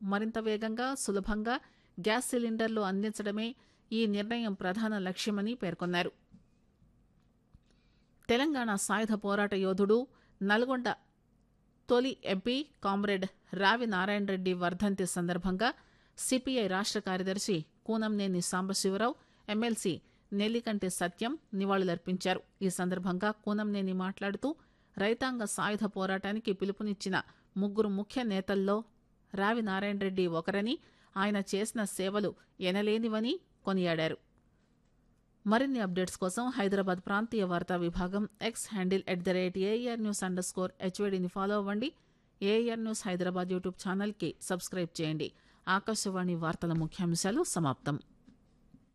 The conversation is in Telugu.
మరింత వేగంగా సులభంగా గ్యాస్ సిలిండర్లు అందించడమే ఈ నిర్ణయం ప్రధాన లక్ష్యమని పేర్కొన్నారు తెలంగాణ సాయుధ పోరాట యోధుడు నల్గొండ తొలి ఎంపీ కామ్రేడ్ రావి నారాయణ రెడ్డి వర్ధంతి సందర్భంగా సిపిఐ రాష్ట కార్యదర్శి కూనంనేని సాంబశివరావు ఎమ్మెల్సీ నెల్లికంటి సత్యం నివాళులర్పించారు ఈ సందర్భంగా కూనంనేని మాట్లాడుతూ రైతాంగ సాయుధ పోరాటానికి పిలుపునిచ్చిన ముగ్గురు ముఖ్య నేతల్లో రావి నారాయణ రెడ్డి ఒకరని ఆయన చేసిన సేవలు ఎనలేనివని కొనియాడారు మరిన్ని అప్డేట్స్ కోసం హైదరాబాద్ ప్రాంతీయ వార్తా విభాగం X handle at the rate AR news underscore హెచ్వేడిని ఫాలో అవ్వండి ఏఆర్ న్యూస్ హైదరాబాద్ యూట్యూబ్ ఛానల్కి సబ్స్క్రైబ్ చేయండి ఆకాశవాణి వార్తల ముఖ్యాంశాలు సమాప్తం